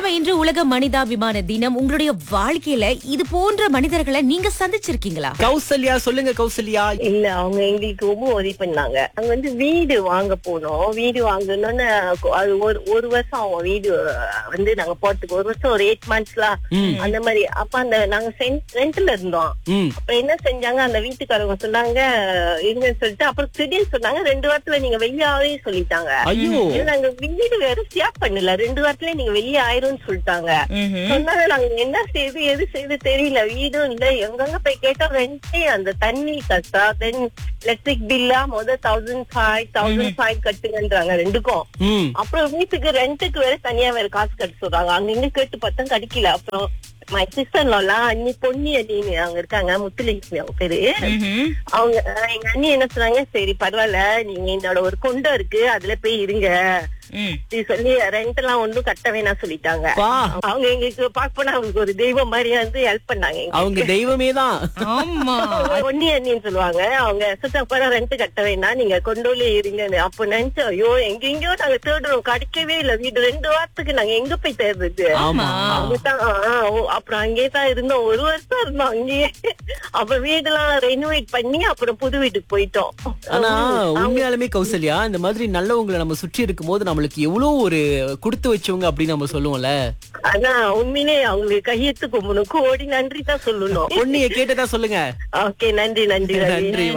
நிச்சயமா இன்று உலக மனிதாபிமான தினம் உங்களுடைய வாழ்க்கையில இது போன்ற மனிதர்களை நீங்க சந்திச்சிருக்கீங்களா கௌசல்யா சொல்லுங்க கௌசல்யா இல்ல அவங்க எங்களுக்கு ரொம்ப உதவி பண்ணாங்க அங்க வந்து வீடு வாங்க போனோம் வீடு வாங்கணும்னு அது ஒரு ஒரு வருஷம் ஆகும் வீடு வந்து நாங்க போறதுக்கு ஒரு வருஷம் ஒரு எயிட் மந்த்ஸ்லாம் ம். அந்த மாதிரி அப்ப அந்த நாங்க ரெண்ட்ல இருந்தோம் ம் அப்ப என்ன செஞ்சாங்க அந்த வீட்டுக்காரங்க சொன்னாங்க இருங்கன்னு சொல்லிட்டு அப்புறம் திடீர்னு சொன்னாங்க ரெண்டு வாரத்துல நீங்க வெளியாவே சொல்லிட்டாங்க ஐயோ இல்ல, நாங்க வீடு வேற சியாப் பண்ணல ரெண்டு வாரத்துல நீங்க வெளியே ஆயிரும்னு சொல்லிட்டாங்க ம்ஹும். சொன்னாங்க நாங்க என்ன செய்து எது செய்து தெரியல வீடும் இல்ல எங்கங்க போய் கேட்டா ரெண்டே அந்த தண்ணி கட்டா தென் எலக்ட்ரிக் பில்லா முத தௌசண்ட் ஃபைவ் தௌசண்ட் ஃபைவ் கட்டுங்கன்றாங்க ரெண்டுக்கும் ம் அப்புறம் வீட்டுக்கு ரெண்டுக்கு வேற தனியா வேற காசு கட்ட சொல்றாங்க அங்க இங்க கேட்டு பார்த்தா கிடைக்கல அப்புறம் மை சிஸ்டர் எல்லாம் அண்ணி பொன்னி அண்ணின்னு அவங்க இருக்காங்க முத்துலட்சுமி அவங்க பேரு ம்ஹும். அவங்க அஹ், எங்க அண்ணி என்ன சொன்னாங்க சரி பரவாயில்ல நீங்க என்னோட ஒரு கொண்டை இருக்கு அதுல போய் இருங்க ம். இது சொல்லி ரெண்ட் எல்லாம் ஒண்ணும் கட்ட வேணாம் சொல்லிட்டாங்க பா அவங்க எங்களுக்கு பார்க்க போனா அவங்களுக்கு ஒரு தெய்வம் மாதிரி வந்து ஹெல்ப் பண்ணாங்க எங்களுக்கு. அவங்க தெய்வமே தான் ஆமா பொன்னி அண்ணின்னு சொல்லுவாங்க அவங்க சுத்தப்பட ரெண்ட் கட்ட வேணாம் நீங்க கொண்டோலே இருங்கன்னு அப்ப நினைச்சோம் ஐயோ எங்கெங்கயோ நாங்க தேடுறோம் கிடைக்கவே இல்ல வீடு ரெண்டு வாரத்துக்கு நாங்க எங்க போய் தேடுறது ஆமா அங்கதான் ஆ, ஓ, அப்புறம் அங்கேயே தான் இருந்தோம் ஒரு வருஷம் இருந்தோம் அங்கேயே அப்ப வீடெல்லாம் ரெனோவேட் பண்ணி அப்புறம் புது வீட்டுக்கு போயிட்டோம் ஆனா அவங்க- உண்மையாலுமே கௌசல்யா இந்த மாதிரி நல்லவங்களை நம்ம சுற்றி இருக்கும்போது நம்மளுக்கு எவ்வளவு ஒரு கொடுத்து வச்சவங்க அப்படின்னு நம்ம சொல்லுவோம்ல அதான் உண்மையிலே அவங்களுக்கு கையெழுத்து கும்பணும் கோடி நன்றி தான் சொல்லணும் பொண்ணிய கேட்டதா சொல்லுங்க ஓகே நன்றி நன்றி ரவி நன்றி